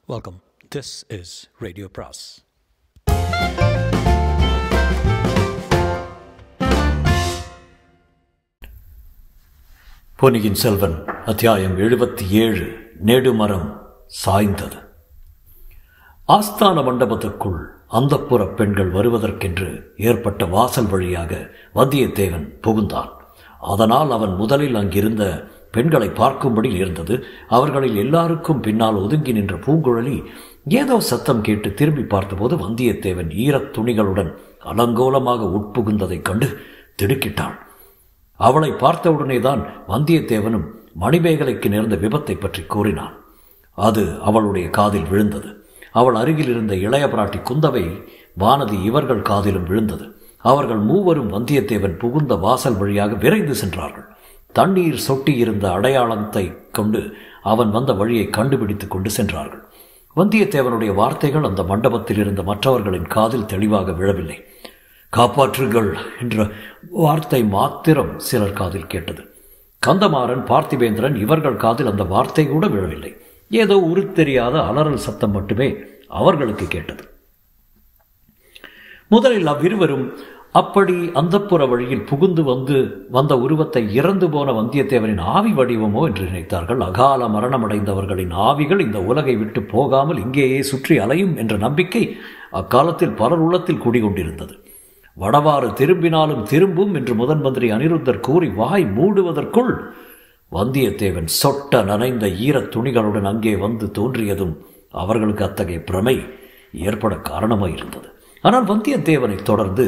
Welcome. This is Radio Pras. பொன்னியின் செல்வன் அத்தியாயம் எழுபத்தி ஏழு நெடுமரம் சாய்ந்தது ஆஸ்தான மண்டபத்திற்குள் அந்தப்புற பெண்கள் வருவதற்கென்று ஏற்பட்ட வாசல் வழியாக வந்தியத்தேவன் புகுந்தான் அதனால் அவன் முதலில் அங்கிருந்த பெண்களை பார்க்கும்படி நேர்ந்தது அவர்களில் எல்லாருக்கும் பின்னால் ஒதுங்கி நின்ற பூங்குழலி ஏதோ சத்தம் கேட்டு திரும்பி பார்த்தபோது வந்தியத்தேவன் ஈரத் துணிகளுடன் அலங்கோலமாக உட்புகுந்ததைக் கண்டு திடுக்கிட்டாள் அவளை பார்த்தவுடனே தான் வந்தியத்தேவனும் மணிமேகலைக்கு நேர்ந்த விபத்தை பற்றி கூறினான் அது அவளுடைய காதில் விழுந்தது அவள் அருகில் இருந்த இளைய பிராட்டி குந்தவை வானதி இவர்கள் காதிலும் விழுந்தது அவர்கள் மூவரும் வந்தியத்தேவன் புகுந்த வாசல் வழியாக விரைந்து சென்றார்கள் தண்ணீர் சொட்டி இருந்த அடையாளத்தை கொண்டு அவன் வந்த வழியை கண்டுபிடித்துக் கொண்டு சென்றார்கள் வந்தியத்தேவனுடைய வார்த்தைகள் அந்த மண்டபத்தில் இருந்த மற்றவர்களின் காதில் தெளிவாக விழவில்லை காப்பாற்றுங்கள் என்ற வார்த்தை மாத்திரம் சிலர் காதில் கேட்டது கந்தமாறன் பார்த்திபேந்திரன் இவர்கள் காதில் அந்த வார்த்தை கூட விழவில்லை ஏதோ உருத்தெரியாத அலறல் சத்தம் மட்டுமே அவர்களுக்கு கேட்டது முதலில் அவ்விருவரும் அப்படி அந்தப்புற வழியில் புகுந்து வந்து வந்த உருவத்தை இறந்து போன வந்தியத்தேவனின் ஆவி வடிவமோ என்று நினைத்தார்கள் அகால மரணமடைந்தவர்களின் ஆவிகள் இந்த உலகை விட்டு போகாமல் இங்கேயே சுற்றி அலையும் என்ற நம்பிக்கை அக்காலத்தில் பலர் உள்ளத்தில் குடிகொண்டிருந்தது வடவாறு திரும்பினாலும் திரும்பும் என்று முதன் மந்திரி அனிருத்தர் கூறி வாய் மூடுவதற்குள் வந்தியத்தேவன் சொட்ட நனைந்த ஈரத் துணிகளுடன் அங்கே வந்து தோன்றியதும் அவர்களுக்கு அத்தகைய பிரமை ஏற்பட காரணமாக இருந்தது ஆனால் வந்தியத்தேவனை தொடர்ந்து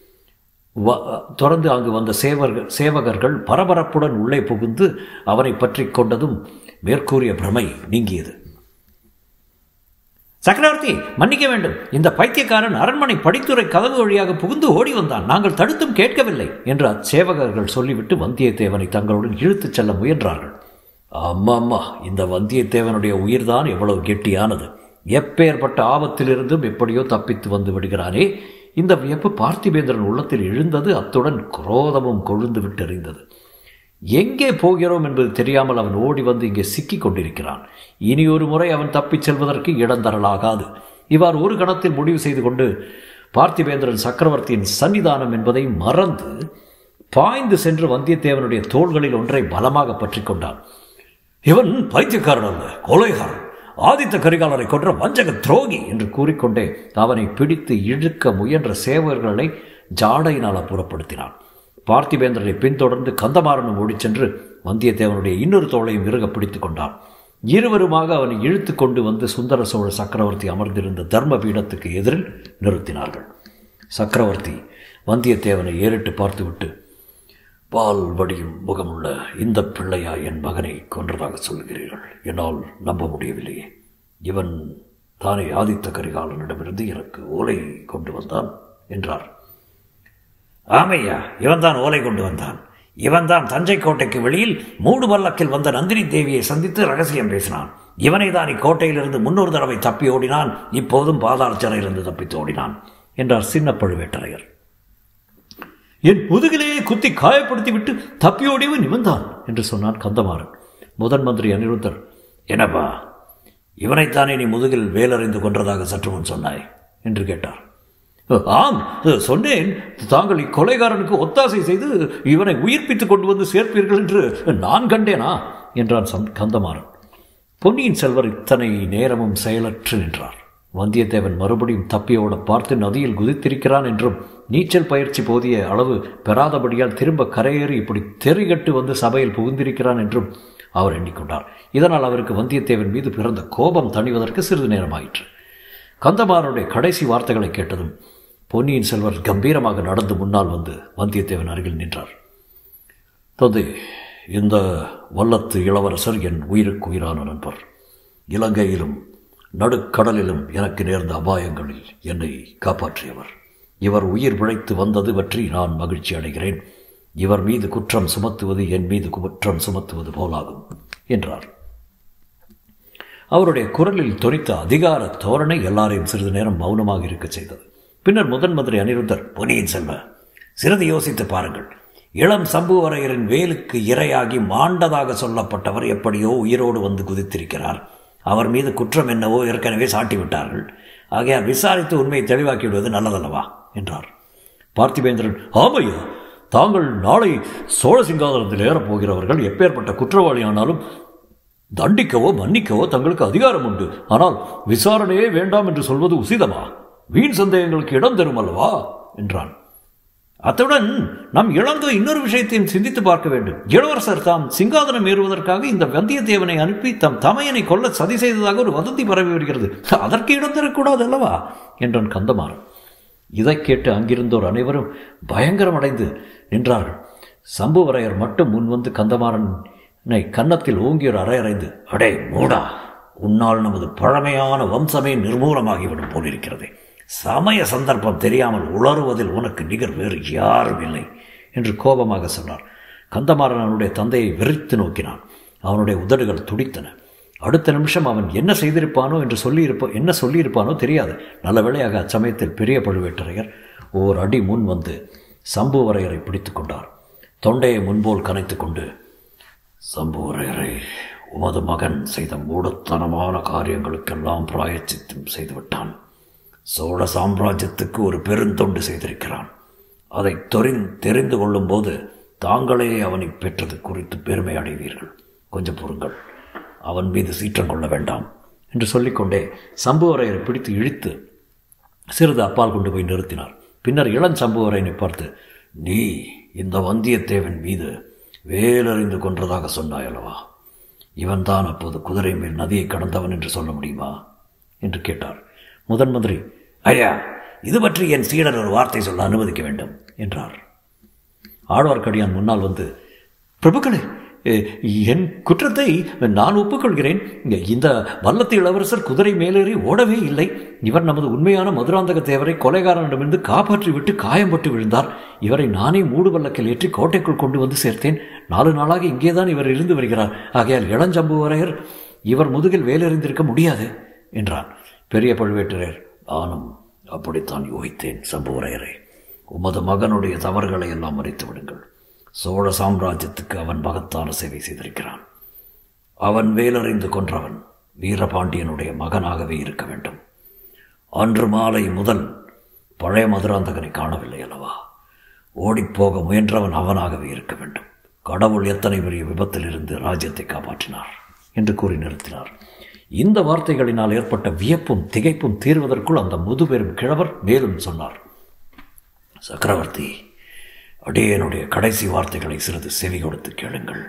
தொடர்ந்து அங்கு வந்த சேவர்கள் சேவகர்கள் பரபரப்புடன் உள்ளே புகுந்து அவனை பற்றி கொண்டதும் மேற்கூறிய பிரமை நீங்கியது சக்கரவர்த்தி மன்னிக்க வேண்டும் இந்த பைத்தியக்காரன் அரண்மனை படித்துறை கதவு வழியாக புகுந்து ஓடி வந்தான் நாங்கள் தடுத்தும் கேட்கவில்லை என்று அச்சேவகர்கள் சொல்லிவிட்டு வந்தியத்தேவனை தங்களுடன் இழுத்துச் செல்ல முயன்றார்கள் அம்மா அம்மா இந்த வந்தியத்தேவனுடைய உயிர்தான் எவ்வளவு கெட்டியானது எப்பேற்பட்ட ஆபத்திலிருந்தும் எப்படியோ தப்பித்து வந்து விடுகிறானே இந்த வியப்பு பார்த்திபேந்திரன் உள்ளத்தில் எழுந்தது அத்துடன் குரோதமும் கொழுந்து விட்டெறிந்தது எங்கே போகிறோம் என்பது தெரியாமல் அவன் ஓடி வந்து இங்கே சிக்கிக் கொண்டிருக்கிறான் இனி ஒரு முறை அவன் தப்பிச் செல்வதற்கு இடம் தரலாகாது இவ்வாறு ஒரு கணத்தில் முடிவு செய்து கொண்டு பார்த்திபேந்திரன் சக்கரவர்த்தியின் சன்னிதானம் என்பதை மறந்து பாய்ந்து சென்று வந்தியத்தேவனுடைய தோள்களில் ஒன்றை பலமாக பற்றி கொண்டான் இவன் பைத்தியக்காரன் அல்ல கொலைகாரன் ஆதித்த கரிகாலரை கொன்ற வஞ்சக துரோகி என்று கூறிக்கொண்டே அவனை பிடித்து இழுக்க முயன்ற சேவர்களை ஜாடையினால் அப்புறப்படுத்தினான் பார்த்திபேந்திரனை பின்தொடர்ந்து கந்தமாறனும் ஓடிச் சென்று வந்தியத்தேவனுடைய இன்னொரு தோளையும் இறுக பிடித்துக் கொண்டான் இருவருமாக அவனை இழுத்து கொண்டு வந்து சுந்தர சோழ சக்கரவர்த்தி அமர்ந்திருந்த தர்ம பீடத்துக்கு எதிரில் நிறுத்தினார்கள் சக்கரவர்த்தி வந்தியத்தேவனை ஏறிட்டு பார்த்துவிட்டு பால் வடியும் முகமுள்ள இந்த பிள்ளையா என் மகனை கொன்றதாக சொல்கிறீர்கள் என்னால் நம்ப முடியவில்லையே இவன் தானே ஆதித்த கரிகாலனிடமிருந்து எனக்கு ஓலை கொண்டு வந்தான் என்றார் ஆமையா இவன்தான் ஓலை கொண்டு வந்தான் இவன்தான் தஞ்சை கோட்டைக்கு வெளியில் மூடு பல்லக்கில் வந்த நந்தினி தேவியை சந்தித்து ரகசியம் பேசினான் இவனை தான் இக்கோட்டையிலிருந்து முன்னொரு தடவை தப்பி ஓடினான் இப்போதும் பாதாள சிறையிலிருந்து தப்பித்து ஓடினான் என்றார் சின்ன பழுவேட்டரையர் என் முதுகிலேயே குத்தி காயப்படுத்திவிட்டு தப்பியோடியவன் இவன்தான் என்று சொன்னான் கந்தமாறன் முதன் மந்திரி அனிருத்தர் என்னப்பா இவனைத்தானே நீ முதுகில் வேலறிந்து கொன்றதாக சற்று முன் சொன்னாய் என்று கேட்டார் ஆம் சொன்னேன் தாங்கள் இக்கொலைகாரனுக்கு ஒத்தாசை செய்து இவனை உயிர்ப்பித்துக் கொண்டு வந்து சேர்ப்பீர்கள் என்று நான் கண்டேனா என்றான் கந்தமாறன் பொன்னியின் செல்வர் இத்தனை நேரமும் செயலற்று நின்றார் வந்தியத்தேவன் மறுபடியும் தப்பியோட பார்த்து நதியில் குதித்திருக்கிறான் என்றும் நீச்சல் பயிற்சி போதிய அளவு பெறாதபடியால் திரும்ப கரையேறி இப்படி தெரிகட்டு வந்து சபையில் புகுந்திருக்கிறான் என்றும் அவர் எண்ணிக்கொண்டார் இதனால் அவருக்கு வந்தியத்தேவன் மீது பிறந்த கோபம் தணிவதற்கு சிறிது நேரமாயிற்று கந்தமாறனுடைய கடைசி வார்த்தைகளை கேட்டதும் பொன்னியின் செல்வர் கம்பீரமாக நடந்து முன்னால் வந்து வந்தியத்தேவன் அருகில் நின்றார் தந்தை இந்த வல்லத்து இளவரசர் என் உயிருக்கு உயிரான நண்பர் இலங்கையிலும் நடுக்கடலிலும் எனக்கு நேர்ந்த அபாயங்களில் என்னை காப்பாற்றியவர் இவர் உயிர் பிழைத்து வந்தது பற்றி நான் மகிழ்ச்சி அடைகிறேன் இவர் மீது குற்றம் சுமத்துவது என் மீது குற்றம் சுமத்துவது போலாகும் என்றார் அவருடைய குரலில் தொனித்த அதிகார தோரணை எல்லாரையும் சிறிது நேரம் மௌனமாக இருக்க செய்தது பின்னர் முதன் மந்திரி அனிருத்தர் பொன்னியின் செல்வ சிறிது யோசித்து பாருங்கள் இளம் சம்புவரையரின் வேலுக்கு இரையாகி மாண்டதாக சொல்லப்பட்டவர் எப்படியோ உயிரோடு வந்து குதித்திருக்கிறார் அவர் மீது குற்றம் என்னவோ ஏற்கனவே சாட்டி விட்டார்கள் ஆகையால் விசாரித்து உண்மையை தெளிவாக்கி விடுவது நல்லதல்லவா என்றார் பார்த்திபேந்திரன் ஆமையா தாங்கள் நாளை சோழ சிங்காதனத்தில் ஏறப் போகிறவர்கள் எப்பேற்பட்ட குற்றவாளியானாலும் தண்டிக்கவோ மன்னிக்கவோ தங்களுக்கு அதிகாரம் உண்டு ஆனால் விசாரணையே வேண்டாம் என்று சொல்வது உசிதமா வீண் சந்தேகங்களுக்கு இடம் தரும் அல்லவா என்றான் அத்துடன் நம் இளங்கோ இன்னொரு விஷயத்தையும் சிந்தித்து பார்க்க வேண்டும் இளவரசர் தாம் சிங்காதனம் ஏறுவதற்காக இந்த வந்தியத்தேவனை அனுப்பி தம் தமையனை கொல்ல சதி செய்ததாக ஒரு வதந்தி பரவி வருகிறது அதற்கு இடம் தரக்கூடாது அல்லவா என்றான் கந்தமாறன் இதை கேட்டு அங்கிருந்தோர் அனைவரும் பயங்கரமடைந்து நின்றார்கள் சம்புவரையர் மட்டும் முன்வந்து கந்தமாறனை கன்னத்தில் ஓங்கி ஒரு அறையறைந்து அடே மூடா உன்னால் நமது பழமையான வம்சமே நிர்மூலமாகிவிடும் போலிருக்கிறதே சமய சந்தர்ப்பம் தெரியாமல் உளறுவதில் உனக்கு நிகர் வேறு யாரும் இல்லை என்று கோபமாக சொன்னார் கந்தமாறன் அவனுடைய தந்தையை வெறித்து நோக்கினான் அவனுடைய உதடுகள் துடித்தன அடுத்த நிமிஷம் அவன் என்ன செய்திருப்பானோ என்று சொல்லியிருப்ப என்ன சொல்லியிருப்பானோ தெரியாது நல்ல வேளையாக அச்சமயத்தில் பெரிய பழுவேட்டரையர் ஓர் அடி முன் வந்து சம்புவரையரை பிடித்து கொண்டார் தொண்டையை முன்போல் கனைத்து கொண்டு சம்புவரையரை உமது மகன் செய்த மூடத்தனமான காரியங்களுக்கெல்லாம் பிராயச்சித்தம் செய்துவிட்டான் சோழ சாம்ராஜ்யத்துக்கு ஒரு பெருந்தொண்டு செய்திருக்கிறான் அதை தொறிந் தெரிந்து கொள்ளும்போது தாங்களே அவனை பெற்றது குறித்து பெருமை அடைவீர்கள் கொஞ்சம் பொறுங்கள் அவன் மீது சீற்றம் கொள்ள வேண்டாம் என்று சொல்லிக்கொண்டே சம்புவரையரை பிடித்து இழுத்து சிறிது அப்பால் கொண்டு போய் நிறுத்தினார் பின்னர் இளம் சம்புவரையனை பார்த்து நீ இந்த வந்தியத்தேவன் மீது வேலறிந்து கொன்றதாக சொன்னாய் அல்லவா இவன்தான் அப்போது குதிரை மேல் நதியை கடந்தவன் என்று சொல்ல முடியுமா என்று கேட்டார் முதன் மந்திரி ஐயா இது பற்றி என் சீடர் ஒரு வார்த்தை சொல்ல அனுமதிக்க வேண்டும் என்றார் ஆழ்வார்க்கடியான் முன்னால் வந்து பிரபுக்களே என் குற்றத்தை நான் ஒப்புக்கொள்கிறேன் இந்த வல்லத்து இளவரசர் குதிரை மேலேறி ஓடவே இல்லை இவர் நமது உண்மையான மதுராந்தக தேவரை கொலைகாரனிடமிருந்து காப்பாற்றி விட்டு காயம்பட்டு விழுந்தார் இவரை நானே மூடு வல்லக்கில் ஏற்றி கோட்டைக்குள் கொண்டு வந்து சேர்த்தேன் நாலு நாளாக இங்கேதான் இவர் இருந்து வருகிறார் ஆகையால் இளஞ்சம்புவரையர் இவர் முதுகில் வேலறிந்திருக்க முடியாது என்றான் பெரிய பழுவேட்டரையர் நானும் அப்படித்தான் யோகித்தேன் சம்புவரையரை உமது மகனுடைய தவறுகளை எல்லாம் மறைத்து விடுங்கள் சோழ சாம்ராஜ்யத்துக்கு அவன் மகத்தான சேவை செய்திருக்கிறான் அவன் வேலறிந்து கொன்றவன் வீரபாண்டியனுடைய மகனாகவே இருக்க வேண்டும் அன்று மாலை முதல் பழைய மதுராந்தகனை காணவில்லை அல்லவா ஓடிப்போக முயன்றவன் அவனாகவே இருக்க வேண்டும் கடவுள் எத்தனை பெரிய விபத்தில் இருந்து ராஜ்யத்தை காப்பாற்றினார் என்று கூறி நிறுத்தினார் இந்த வார்த்தைகளினால் ஏற்பட்ட வியப்பும் திகைப்பும் தீர்வதற்குள் அந்த முதுபெரும் கிழவர் மேலும் சொன்னார் சக்கரவர்த்தி அடியனுடைய கடைசி வார்த்தைகளை சிறிது செவி கொடுத்து கேளுங்கள்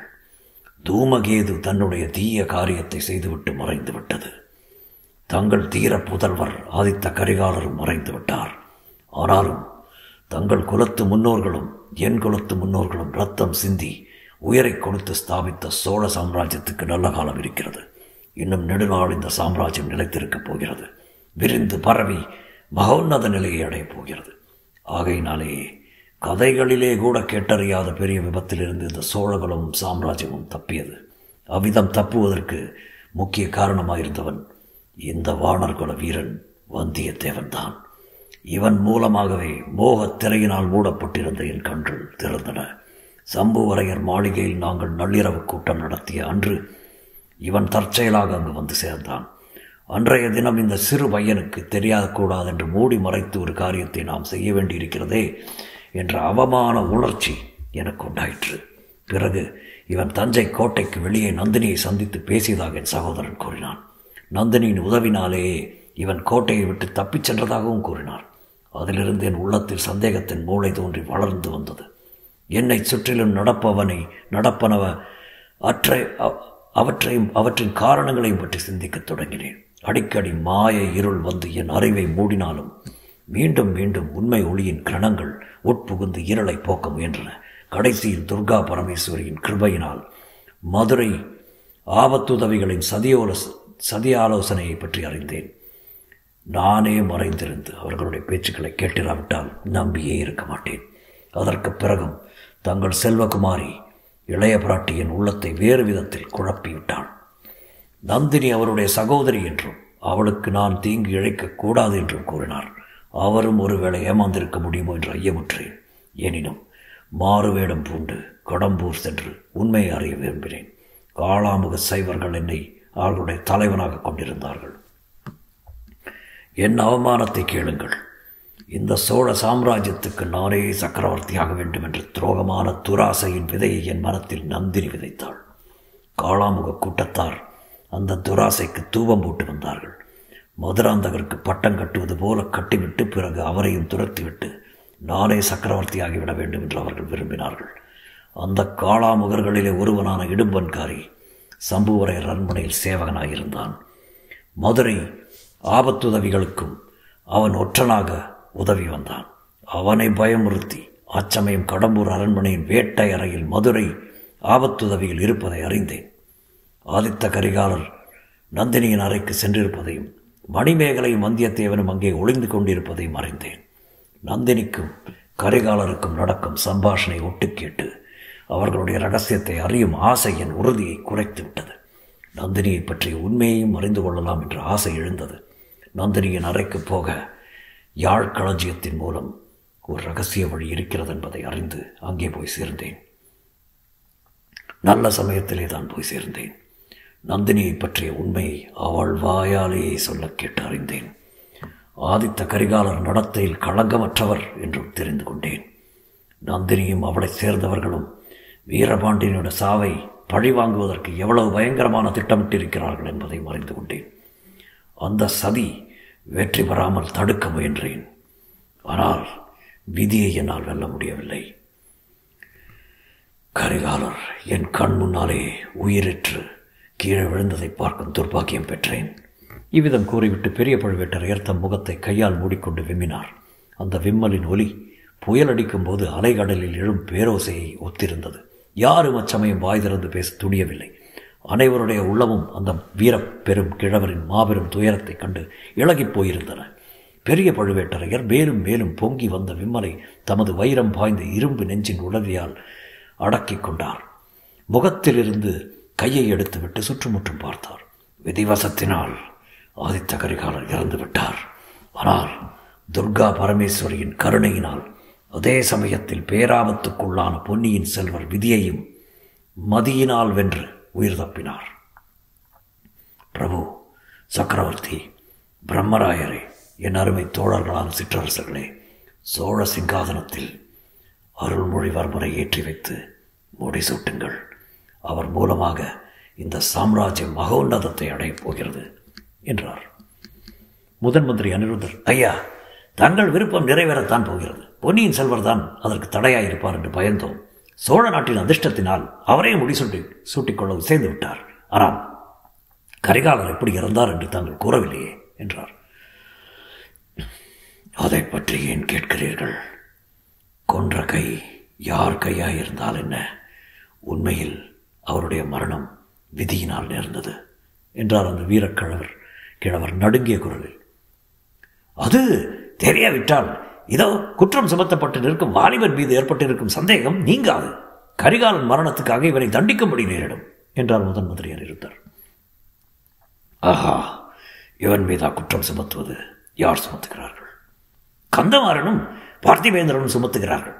தூமகேது தன்னுடைய தீய காரியத்தை செய்துவிட்டு மறைந்து விட்டது தங்கள் தீர புதல்வர் ஆதித்த கரிகாலரும் மறைந்து விட்டார் ஆனாலும் தங்கள் குலத்து முன்னோர்களும் என் குலத்து முன்னோர்களும் ரத்தம் சிந்தி உயரை கொடுத்து ஸ்தாபித்த சோழ சாம்ராஜ்யத்துக்கு நல்ல காலம் இருக்கிறது இன்னும் நெடுநாள் இந்த சாம்ராஜ்யம் நிலைத்திருக்கப் போகிறது விரிந்து பரவி மகோன்னத நிலையை அடையப் போகிறது ஆகையினாலேயே கதைகளிலே கூட கேட்டறியாத பெரிய விபத்திலிருந்து இந்த சோழகுலம் சாம்ராஜ்யமும் தப்பியது அவ்விதம் தப்புவதற்கு முக்கிய காரணமாயிருந்தவன் இந்த வானர்குல வீரன் வந்தியத்தேவன் தான் இவன் மூலமாகவே மோகத் திரையினால் மூடப்பட்டிருந்த என் கண்கள் திறந்தன சம்புவரையர் மாளிகையில் நாங்கள் நள்ளிரவு கூட்டம் நடத்திய அன்று இவன் தற்செயலாக அங்கு வந்து சேர்ந்தான் அன்றைய தினம் இந்த சிறு பையனுக்கு தெரியாதக்கூடாது என்று மூடி மறைத்து ஒரு காரியத்தை நாம் செய்ய வேண்டியிருக்கிறதே என்ற அவமான உணர்ச்சி எனக்கு உண்டாயிற்று பிறகு இவன் தஞ்சை கோட்டைக்கு வெளியே நந்தினியை சந்தித்து பேசியதாக என் சகோதரன் கூறினான் நந்தினியின் உதவினாலேயே இவன் கோட்டையை விட்டு தப்பிச் சென்றதாகவும் கூறினார் அதிலிருந்து என் உள்ளத்தில் சந்தேகத்தின் மூளை தோன்றி வளர்ந்து வந்தது என்னை சுற்றிலும் நடப்பவனை நடப்பனவ அற்றை அவற்றையும் அவற்றின் காரணங்களையும் பற்றி சிந்திக்கத் தொடங்கினேன் அடிக்கடி மாய இருள் வந்து என் அறிவை மூடினாலும் மீண்டும் மீண்டும் உண்மை ஒளியின் கிரணங்கள் உட்புகுந்து இருளை போக்க முயன்றன கடைசியில் துர்கா பரமேஸ்வரியின் கிருபையினால் மதுரை ஆபத்துதவிகளின் சதியோல சதி ஆலோசனையை பற்றி அறிந்தேன் நானே மறைந்திருந்து அவர்களுடைய பேச்சுக்களை கேட்டிராவிட்டால் நம்பியே இருக்க மாட்டேன் அதற்கு பிறகும் தங்கள் செல்வகுமாரி இளைய பிராட்டியின் உள்ளத்தை வேறு விதத்தில் குழப்பிவிட்டாள் நந்தினி அவருடைய சகோதரி என்றும் அவளுக்கு நான் தீங்கு இழைக்கக்கூடாது என்றும் கூறினார் அவரும் ஒருவேளை ஏமாந்திருக்க முடியுமோ என்று ஐயமுற்றேன் எனினும் மாறுவேடம் பூண்டு கடம்பூர் சென்று உண்மையை அறிய விரும்பினேன் காளாமுக சைவர்கள் என்னை அவர்களுடைய தலைவனாக கொண்டிருந்தார்கள் என் அவமானத்தை கேளுங்கள் இந்த சோழ சாம்ராஜ்யத்துக்கு நானே சக்கரவர்த்தியாக வேண்டும் என்ற துரோகமான துராசையின் விதையை என் மனத்தில் நந்தினி விதைத்தாள் காளாமுக கூட்டத்தார் அந்த துராசைக்கு தூபம் போட்டு வந்தார்கள் மதுராந்தகருக்கு பட்டம் கட்டுவது போல கட்டிவிட்டு பிறகு அவரையும் துரத்திவிட்டு நானே சக்கரவர்த்தியாகிவிட வேண்டும் என்று அவர்கள் விரும்பினார்கள் அந்த காளாமுகர்களிலே ஒருவனான இடும்பன்காரி சம்புவரையர் அரண்மனையில் சேவகனாயிருந்தான் மதுரை ஆபத்துதவிகளுக்கும் அவன் ஒற்றனாக உதவி வந்தான் அவனை பயமுறுத்தி அச்சமயம் கடம்பூர் அரண்மனையின் வேட்டை அறையில் மதுரை ஆபத்துதவியில் இருப்பதை அறிந்தேன் ஆதித்த கரிகாலர் நந்தினியின் அறைக்கு சென்றிருப்பதையும் மணிமேகலையும் வந்தியத்தேவனும் அங்கே ஒளிந்து கொண்டிருப்பதையும் அறிந்தேன் நந்தினிக்கும் கரிகாலருக்கும் நடக்கும் சம்பாஷணை ஒட்டு கேட்டு அவர்களுடைய ரகசியத்தை அறியும் ஆசை என் உறுதியை குறைத்து விட்டது நந்தினியை பற்றிய உண்மையையும் அறிந்து கொள்ளலாம் என்ற ஆசை எழுந்தது நந்தினியின் அறைக்கு போக யாழ் களஞ்சியத்தின் மூலம் ஒரு ரகசிய வழி இருக்கிறது என்பதை அறிந்து அங்கே போய் சேர்ந்தேன் நல்ல சமயத்திலே தான் போய் சேர்ந்தேன் நந்தினியை பற்றிய உண்மையை அவள் வாயாலேயே சொல்ல கேட்டு அறிந்தேன் ஆதித்த கரிகாலர் நடத்தையில் களங்கமற்றவர் என்றும் தெரிந்து கொண்டேன் நந்தினியும் அவளை சேர்ந்தவர்களும் வீரபாண்டியனோட சாவை பழி வாங்குவதற்கு எவ்வளவு பயங்கரமான திட்டமிட்டிருக்கிறார்கள் என்பதை அறிந்து கொண்டேன் அந்த சதி வெற்றி பெறாமல் தடுக்க முயன்றேன் ஆனால் விதியை என்னால் வெல்ல முடியவில்லை கரிகாலர் என் கண் முன்னாலே உயிரிற்று கீழே விழுந்ததை பார்க்கும் துர்பாக்கியம் பெற்றேன் இவ்விதம் கூறிவிட்டு பெரிய பழுவேட்டரையர் தம் முகத்தை கையால் மூடிக்கொண்டு விம்மினார் அந்த விம்மலின் ஒலி புயல் அடிக்கும் போது அலைகடலில் எழும் பேரோசையை ஒத்திருந்தது யாரும் அச்சமயம் வாய் திறந்து பேச துணியவில்லை அனைவருடைய உள்ளமும் அந்த வீர பெரும் கிழவரின் மாபெரும் துயரத்தைக் கண்டு இழகிப் போயிருந்தன பெரிய பழுவேட்டரையர் மேலும் மேலும் பொங்கி வந்த விம்மலை தமது வைரம் பாய்ந்த இரும்பு நெஞ்சின் உடவியால் அடக்கிக் கொண்டார் முகத்திலிருந்து கையை எடுத்துவிட்டு சுற்றுமுற்றும் பார்த்தார் விதிவசத்தினால் ஆதித்த கரிகாலர் இறந்து விட்டார் ஆனால் துர்கா பரமேஸ்வரியின் கருணையினால் அதே சமயத்தில் பேராபத்துக்குள்ளான பொன்னியின் செல்வர் விதியையும் மதியினால் வென்று உயிர் தப்பினார் பிரபு சக்கரவர்த்தி பிரம்மராயரே என் அருமை தோழர்களான சிற்றரசர்களே சோழ சிங்காதனத்தில் அருள்மொழிவர்மரை ஏற்றி வைத்து முடிசூட்டுங்கள் அவர் மூலமாக இந்த சாம்ராஜ்யம் மகோன்னதத்தை அடையப் போகிறது என்றார் முதன் மந்திரி அனிருத்தர் ஐயா தங்கள் விருப்பம் நிறைவேறத்தான் போகிறது பொன்னியின் செல்வர் தான் அதற்கு தடையாயிருப்பார் என்று பயந்தோம் சோழ நாட்டின் அதிர்ஷ்டத்தினால் அவரே முடிசூட்டி சூட்டிக்கொள்ள சேர்ந்து விட்டார் ஆனால் கரிகாலர் எப்படி இறந்தார் என்று தாங்கள் கூறவில்லையே என்றார் அதை பற்றி ஏன் கேட்கிறீர்கள் கொன்ற கை யார் கையாயிருந்தால் என்ன உண்மையில் அவருடைய மரணம் விதியினால் நேர்ந்தது என்றார் அந்த வீரக்கிழவர் கிழவர் நடுங்கிய குரலில் அது தெரியாவிட்டால் இதோ குற்றம் சுமத்தப்பட்டு நிற்கும் வாலிபர் மீது ஏற்பட்டிருக்கும் சந்தேகம் நீங்காது கரிகாலன் மரணத்துக்காக இவரை தண்டிக்கும்படி நேரிடும் என்றார் முதன் மந்திரியார் இருந்தார் ஆஹா இவன் மீதா குற்றம் சுமத்துவது யார் சுமத்துகிறார்கள் கந்தமாறனும் பார்த்திவேந்திரனும் சுமத்துகிறார்கள்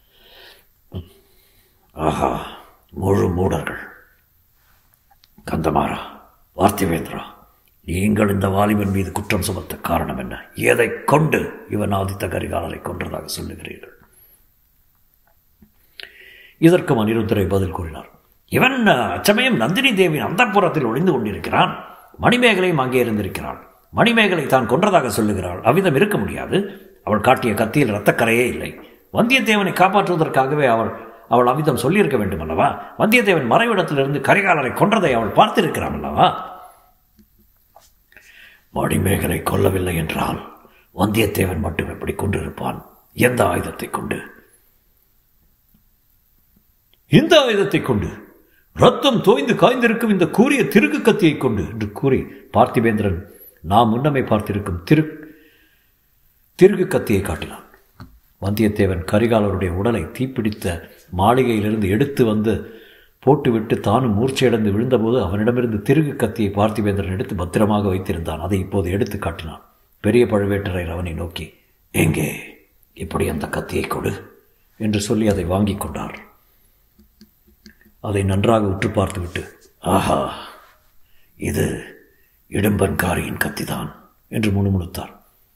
ஆஹா முழு மூடர்கள் கந்தமாறா பார்த்திவேந்திரா நீங்கள் இந்த வாலிபன் மீது குற்றம் சுமத்த காரணம் என்ன எதை கொண்டு இவன் ஆதித்த கரிகாலரை கொன்றதாக சொல்லுகிறீர்கள் இதற்கும் அனிருத்தரை பதில் கூறினார் இவன் அச்சமயம் நந்தினி தேவியின் அந்தப்புறத்தில் ஒளிந்து கொண்டிருக்கிறான் மணிமேகலையும் அங்கே இருந்திருக்கிறாள் மணிமேகலை தான் கொன்றதாக சொல்லுகிறாள் அவ்விதம் இருக்க முடியாது அவள் காட்டிய கத்தியில் இரத்தக்கரையே இல்லை வந்தியத்தேவனை காப்பாற்றுவதற்காகவே அவள் அவள் அவ்விதம் சொல்லியிருக்க வேண்டும் அல்லவா வந்தியத்தேவன் மறைவிடத்திலிருந்து கரிகாலரை கொன்றதை அவள் பார்த்திருக்கிறாள் அல்லவா மணிமேகலை கொல்லவில்லை என்றால் வந்தியத்தேவன் மட்டும் எப்படி கொண்டிருப்பான் எந்த ஆயுதத்தை கொண்டு இந்த ஆயுதத்தை கொண்டு ரத்தம் தோய்ந்து காய்ந்திருக்கும் இந்த கூறிய திருகு கத்தியை கொண்டு என்று கூறி பார்த்திபேந்திரன் நாம் முன்னமே பார்த்திருக்கும் திரு திருகு கத்தியை காட்டினான் வந்தியத்தேவன் கரிகாலருடைய உடலை தீப்பிடித்த மாளிகையிலிருந்து எடுத்து வந்து போட்டுவிட்டு தானும் மூர்ச்சையடைந்து விழுந்தபோது அவனிடமிருந்து திருகு கத்தியை பார்த்திவேந்திரன் எடுத்து பத்திரமாக வைத்திருந்தான் அதை இப்போது எடுத்து காட்டினான் பெரிய பழுவேட்டரையர் அவனை நோக்கி எங்கே இப்படி அந்த கத்தியை கொடு என்று சொல்லி அதை வாங்கி கொண்டார் அதை நன்றாக உற்று பார்த்துவிட்டு ஆஹா இது இடும்பன்காரியின் கத்திதான் என்று முணுமுணுத்தார்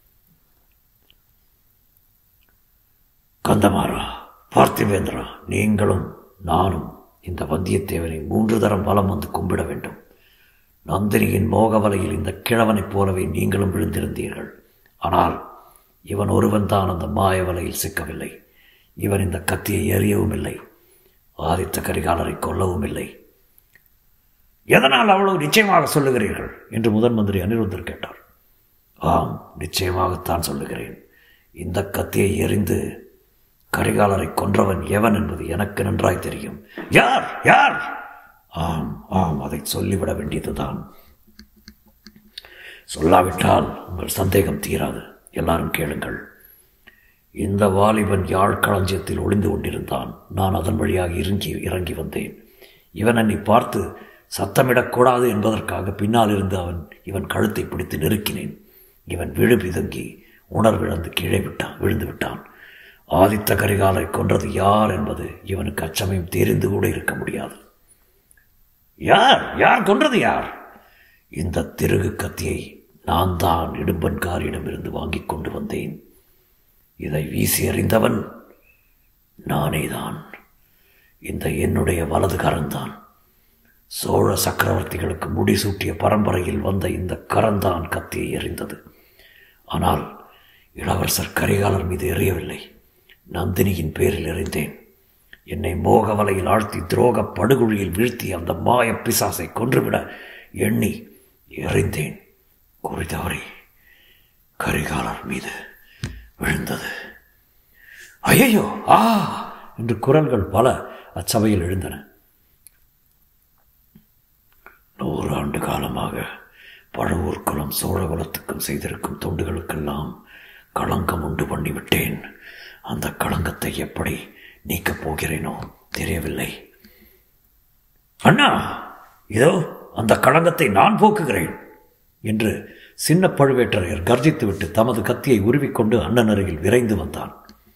கந்தமாரா பார்த்திவேந்திரா நீங்களும் நானும் இந்த வந்தியத்தேவனை மூன்று தரம் வலம் வந்து கும்பிட வேண்டும் நந்தினியின் மோகவலையில் இந்த கிழவனைப் போலவே நீங்களும் விழுந்திருந்தீர்கள் ஆனால் இவன் ஒருவன் தான் அந்த மாய வலையில் சிக்கவில்லை இவன் இந்த கத்தியை எறியவும் இல்லை ஆதித்த கரிகாலரை கொல்லவும் இல்லை எதனால் அவ்வளவு நிச்சயமாக சொல்லுகிறீர்கள் என்று முதன் மந்திரி அனிருத்தர் கேட்டார் ஆம் நிச்சயமாகத்தான் சொல்லுகிறேன் இந்த கத்தியை எறிந்து கரிகாலரை கொன்றவன் எவன் என்பது எனக்கு நன்றாய் தெரியும் யார் யார் ஆம் ஆம் அதை சொல்லிவிட வேண்டியதுதான் சொல்லாவிட்டால் உங்கள் சந்தேகம் தீராது எல்லாரும் கேளுங்கள் இந்த வாலிபன் யாழ் களஞ்சியத்தில் ஒளிந்து கொண்டிருந்தான் நான் அதன் வழியாக இறங்கி இறங்கி வந்தேன் இவன் என்னை பார்த்து சத்தமிடக்கூடாது என்பதற்காக பின்னால் இருந்து அவன் இவன் கழுத்தை பிடித்து நெருக்கினேன் இவன் விழு பிதுங்கி உணர்விழந்து கீழே விட்டான் விழுந்து விட்டான் ஆதித்த கரிகாலை கொன்றது யார் என்பது இவனுக்கு அச்சமயம் தெரிந்து கூட இருக்க முடியாது யார் யார் கொன்றது யார் இந்த திருகு கத்தியை நான் தான் இடும்பன்காரியிடமிருந்து வாங்கி கொண்டு வந்தேன் இதை வீசி எறிந்தவன் நானே தான் இந்த என்னுடைய வலதுகாரன்தான் சோழ சக்கரவர்த்திகளுக்கு முடிசூட்டிய பரம்பரையில் வந்த இந்த கரந்தான் கத்தியை எறிந்தது ஆனால் இளவரசர் கரிகாலர் மீது எறியவில்லை நந்தினியின் பேரில் எறிந்தேன் என்னை மோக வலையில் ஆழ்த்தி துரோக படுகொழியில் வீழ்த்தி அந்த மாய பிசாசை கொன்றுவிட எண்ணி எறிந்தேன் குறிதவறி கரிகாலர் மீது விழுந்தது ஐயோ ஆ என்று குரல்கள் பல அச்சபையில் எழுந்தன நூறு ஆண்டு காலமாக பழவூர்க்குளம் சோழகுலத்துக்கும் செய்திருக்கும் தொண்டுகளுக்கெல்லாம் களங்கம் உண்டு பண்ணிவிட்டேன் அந்த களங்கத்தை எப்படி நீக்கப் போகிறேனோ தெரியவில்லை அண்ணா இதோ அந்த களங்கத்தை நான் போக்குகிறேன் என்று சின்ன பழுவேட்டரையர் கர்ஜித்துவிட்டு தமது கத்தியை உருவிக்கொண்டு அண்ணன் அருகில் விரைந்து வந்தான்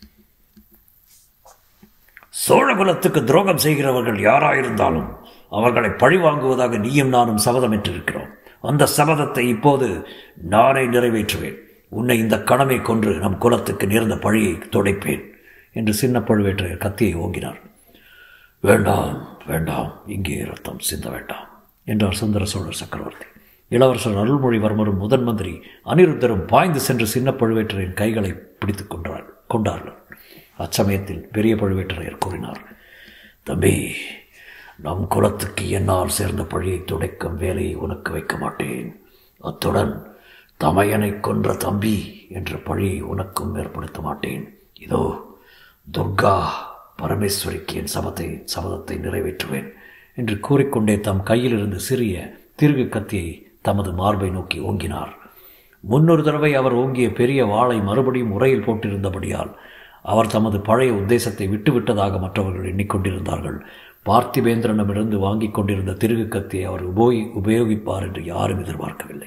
சோழகுலத்துக்கு துரோகம் செய்கிறவர்கள் யாராயிருந்தாலும் அவர்களை பழி வாங்குவதாக நீயும் நானும் சபதமிட்டிருக்கிறோம் அந்த சபதத்தை இப்போது நானே நிறைவேற்றுவேன் உன்னை இந்த கணமை கொன்று நம் குலத்துக்கு நேர்ந்த பழியை துடைப்பேன் என்று சின்ன பழுவேற்றையர் கத்தியை ஓங்கினார் வேண்டாம் வேண்டாம் இங்கே ரத்தம் சிந்த வேண்டாம் என்றார் சுந்தர சோழர் சக்கரவர்த்தி இளவரசர் அருள்மொழிவர்மரும் முதன் மந்திரி அனிருத்தரும் பாய்ந்து சென்று சின்ன பழுவேட்டரையின் கைகளை பிடித்துக் கொண்டார் கொண்டார்கள் அச்சமயத்தில் பெரிய பழுவேட்டரையர் கூறினார் தம்பி நம் குலத்துக்கு என்னால் சேர்ந்த பழியை துடைக்கும் வேலையை உனக்கு வைக்க மாட்டேன் அத்துடன் தமையனை கொன்ற தம்பி என்ற பழியை உனக்கும் ஏற்படுத்த மாட்டேன் இதோ துர்கா பரமேஸ்வரிக்கு என் சபத்தை சபதத்தை நிறைவேற்றுவேன் என்று கூறிக்கொண்டே தம் கையிலிருந்து சிறிய திருகு கத்தியை தமது மார்பை நோக்கி ஓங்கினார் முன்னொரு தடவை அவர் ஓங்கிய பெரிய வாளை மறுபடியும் உரையில் போட்டிருந்தபடியால் அவர் தமது பழைய உத்தேசத்தை விட்டுவிட்டதாக மற்றவர்கள் எண்ணிக்கொண்டிருந்தார்கள் பார்த்திபேந்திரனிடமிருந்து வாங்கி கொண்டிருந்த திருகு கத்தியை அவர் உபயோகி உபயோகிப்பார் என்று யாரும் எதிர்பார்க்கவில்லை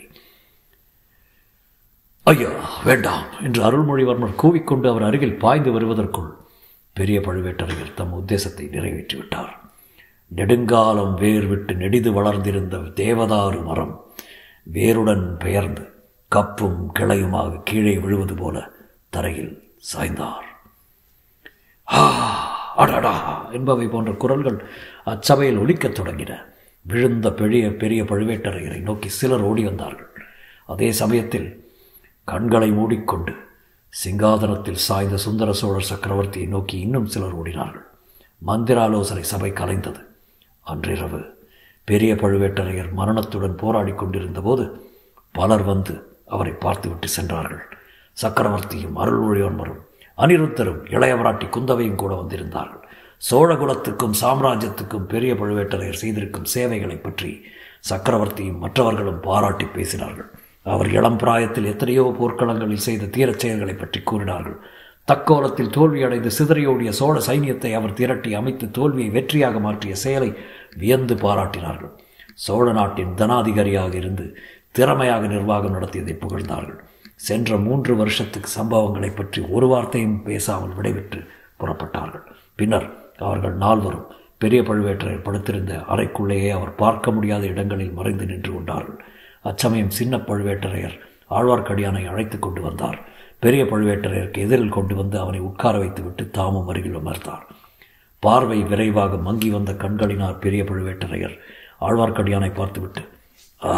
ஐயா வேண்டாம் என்று அருள்மொழிவர்மர் கூவிக்கொண்டு அவர் அருகில் பாய்ந்து வருவதற்குள் பெரிய பழுவேட்டரையர் தம் உத்தேசத்தை நிறைவேற்றிவிட்டார் நெடுங்காலம் வேர் விட்டு நெடிது வளர்ந்திருந்த தேவதாரு மரம் வேருடன் பெயர்ந்து கப்பும் கிளையுமாக கீழே விழுவது போல தரையில் சாய்ந்தார் ஆ அடடா என்பவை போன்ற குரல்கள் அச்சபையில் ஒலிக்கத் தொடங்கின விழுந்த பெரிய பெரிய பழுவேட்டரையரை நோக்கி சிலர் ஓடி வந்தார்கள் அதே சமயத்தில் கண்களை மூடிக்கொண்டு சிங்காதனத்தில் சாய்ந்த சுந்தர சோழர் சக்கரவர்த்தியை நோக்கி இன்னும் சிலர் ஓடினார்கள் மந்திராலோசனை சபை கலைந்தது அன்றிரவு பெரிய பழுவேட்டரையர் மரணத்துடன் போராடி கொண்டிருந்த போது பலர் வந்து அவரை பார்த்துவிட்டு சென்றார்கள் சக்கரவர்த்தியும் அருள்மொழிவர்மரும் அனிருத்தரும் இளையவராட்டி குந்தவையும் கூட வந்திருந்தார்கள் சோழகுலத்துக்கும் சாம்ராஜ்யத்துக்கும் பெரிய பழுவேட்டரையர் செய்திருக்கும் சேவைகளை பற்றி சக்கரவர்த்தியும் மற்றவர்களும் பாராட்டி பேசினார்கள் அவர் இளம் பிராயத்தில் எத்தனையோ போர்க்களங்களில் செய்த தீரச் செயல்களை பற்றி கூறினார்கள் தக்கோலத்தில் தோல்வியடைந்து சிதறியோடிய சோழ சைனியத்தை அவர் திரட்டி அமைத்து தோல்வியை வெற்றியாக மாற்றிய செயலை வியந்து பாராட்டினார்கள் சோழ நாட்டின் தனாதிகாரியாக இருந்து திறமையாக நிர்வாகம் நடத்தியதை புகழ்ந்தார்கள் சென்ற மூன்று வருஷத்துக்கு சம்பவங்களை பற்றி ஒரு வார்த்தையும் பேசாமல் விடைபெற்று புறப்பட்டார்கள் பின்னர் அவர்கள் நால்வரும் பெரிய பழுவேட்டரையர் படுத்திருந்த அறைக்குள்ளேயே அவர் பார்க்க முடியாத இடங்களில் மறைந்து நின்று கொண்டார்கள் அச்சமயம் சின்ன பழுவேட்டரையர் ஆழ்வார்க்கடியானை அழைத்து கொண்டு வந்தார் பெரிய பழுவேட்டரையருக்கு எதிரில் கொண்டு வந்து அவனை உட்கார வைத்துவிட்டு தாமும் அருகில் அமர்ந்தார் பார்வை விரைவாக மங்கி வந்த கண்களினார் பெரிய பழுவேட்டரையர் ஆழ்வார்க்கடியானை பார்த்துவிட்டு ஆ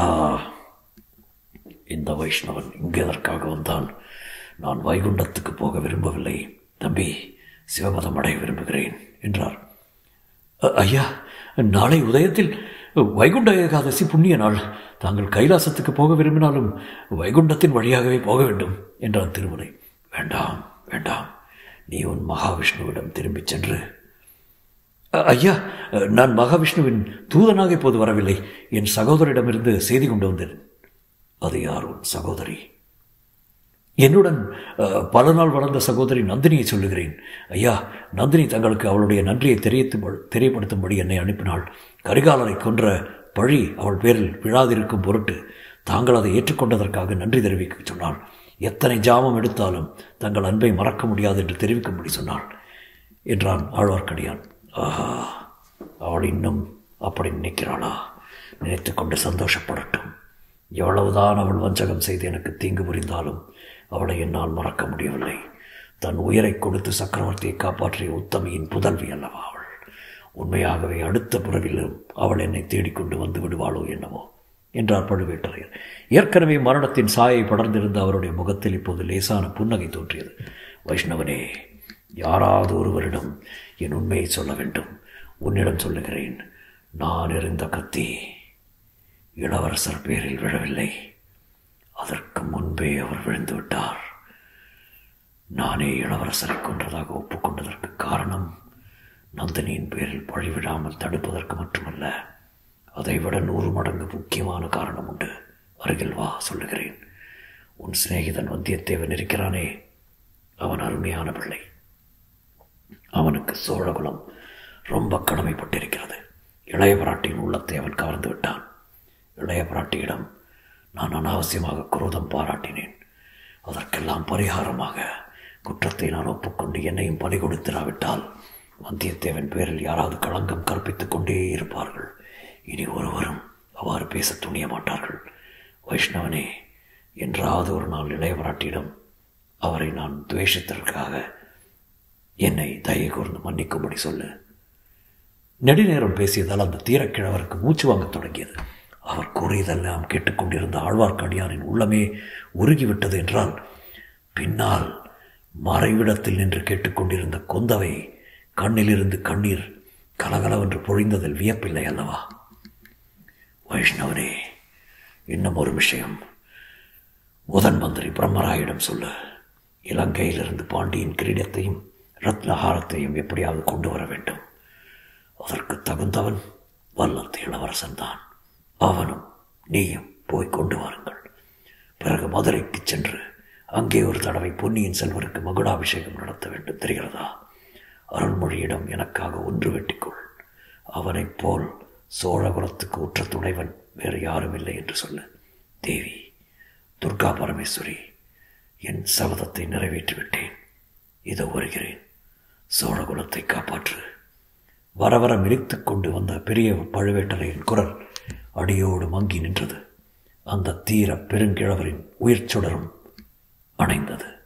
இந்த வைஷ்ணவன் இங்கே எதற்காக வந்தான் நான் வைகுண்டத்துக்கு போக விரும்பவில்லை தம்பி சிவபதம் அடைய விரும்புகிறேன் என்றார் "அ- ஐயா நாளை உதயத்தில் வைகுண்ட ஏகாதசி புண்ணிய நாள் தாங்கள் கைலாசத்துக்கு போக விரும்பினாலும் வைகுண்டத்தின் வழியாகவே போக வேண்டும் என்றான் திருமுறை வேண்டாம் வேண்டாம் நீ உன் மகாவிஷ்ணுவிடம் திரும்பிச் சென்று "அ- ஐயா நான் மகாவிஷ்ணுவின் தூதனாக இப்போது வரவில்லை என் சகோதரிடமிருந்து செய்தி கொண்டு வந்தேன் அது யார் உன் சகோதரி என்னுடன் அஹ், பல நாள் வளர்ந்த சகோதரி நந்தினியை சொல்லுகிறேன் ஐயா நந்தினி தங்களுக்கு அவளுடைய நன்றியை தெரியத்து தெரியப்படுத்தும்படி என்னை அனுப்பினாள் கரிகாலரை கொன்ற பழி அவள் பேரில் விழாதிருக்கும் பொருட்டு தாங்கள் அதை ஏற்றுக்கொண்டதற்காக நன்றி தெரிவிக்க சொன்னாள் எத்தனை ஜாமம் எடுத்தாலும் தங்கள் அன்பை மறக்க முடியாது என்று தெரிவிக்கும்படி சொன்னாள் என்றான் ஆழ்வார்க்கடியான் ஆஹா அவள் இன்னும் அப்படி நினைக்கிறாளா நினைத்து கொண்டு சந்தோஷப்படட்டும் எவ்வளவுதான் அவள் வஞ்சகம் செய்து எனக்கு தீங்கு புரிந்தாலும் அவளை என்னால் மறக்க முடியவில்லை தன் உயிரை கொடுத்து சக்கரவர்த்தியை காப்பாற்றிய உத்தமியின் புதல்வி அல்லவா அவள் உண்மையாகவே அடுத்த பிறவிலும் அவள் என்னை தேடிக்கொண்டு வந்து விடுவாளோ என்னவோ என்றார் பழுவேட்டரையர் ஏற்கனவே மரணத்தின் சாயை படர்ந்திருந்த அவருடைய முகத்தில் இப்போது லேசான புன்னகை தோன்றியது வைஷ்ணவனே யாராவது ஒருவரிடம் என் உண்மையை சொல்ல வேண்டும் உன்னிடம் சொல்லுகிறேன் நான் எறிந்த கத்தி இளவரசர் பேரில் விழவில்லை அதற்கு முன்பே அவர் விழுந்து விட்டார் நானே இளவரசரை கொன்றதாக ஒப்புக்கொண்டதற்கு காரணம் நந்தினியின் பேரில் பழிவிடாமல் தடுப்பதற்கு மட்டுமல்ல அதைவிட நூறு மடங்கு முக்கியமான காரணம் உண்டு அருகில் வா சொல்லுகிறேன் உன் சிநேகிதன் வந்தியத்தேவன் இருக்கிறானே அவன் அருமையான பிள்ளை அவனுக்கு சோழகுலம் ரொம்ப கடமைப்பட்டிருக்கிறது இளைய பிராட்டியின் உள்ளத்தை அவன் கவர்ந்து விட்டான் இளைய பிராட்டியிடம் நான் அனாவசியமாக குரோதம் பாராட்டினேன் அதற்கெல்லாம் பரிகாரமாக குற்றத்தை நான் ஒப்புக்கொண்டு என்னையும் பலி கொடுத்திராவிட்டால் வந்தியத்தேவன் பேரில் யாராவது களங்கம் கற்பித்துக் கொண்டே இருப்பார்கள் இனி ஒருவரும் அவ்வாறு பேச துணிய மாட்டார்கள் வைஷ்ணவனே என்றாவது ஒரு நாள் இளைய பிராட்டியிடம் அவரை நான் துவேஷத்திற்காக என்னை தயை கூர்ந்து மன்னிக்கும்படி சொல்லு நெடுநேரம் பேசியதால் அந்த தீரக்கிழவருக்கு மூச்சு வாங்கத் தொடங்கியது அவர் கூறியதெல்லாம் கேட்டுக்கொண்டிருந்த ஆழ்வார்க்கடியானின் உள்ளமே உருகிவிட்டது என்றால் பின்னால் மறைவிடத்தில் நின்று கேட்டுக்கொண்டிருந்த கொந்தவை கண்ணிலிருந்து கண்ணீர் கலகலவென்று பொழிந்ததில் வியப்பில்லை அல்லவா வைஷ்ணவனே இன்னும் ஒரு விஷயம் முதன் மந்திரி பிரம்மராயிடம் சொல்லு இலங்கையிலிருந்து பாண்டியின் கிரீடத்தையும் ரத்னஹாரத்தையும் எப்படியாவது கொண்டு வர வேண்டும் அதற்கு தகுந்தவன் வல்லத்து இளவரசன் தான் அவனும் நீயும் போய் கொண்டு வாருங்கள் பிறகு மதுரைக்கு சென்று அங்கே ஒரு தடவை பொன்னியின் செல்வருக்கு மகுடாபிஷேகம் நடத்த வேண்டும் தெரிகிறதா அருள்மொழியிடம் எனக்காக ஒன்று வெட்டிக்கொள் அவனைப் போல் சோழகுலத்துக்கு உற்ற துணைவன் வேறு யாரும் இல்லை என்று சொல்லு தேவி துர்கா பரமேஸ்வரி என் சபதத்தை நிறைவேற்றிவிட்டேன் இதோ வருகிறேன் சோழகுலத்தை காப்பாற்று வர வர மிரித்துக் கொண்டு வந்த பெரிய பழுவேட்டரையின் குரல் அடியோடு மங்கி நின்றது அந்த தீர பெருங்கிழவரின் உயிர் சுடரும் அணைந்தது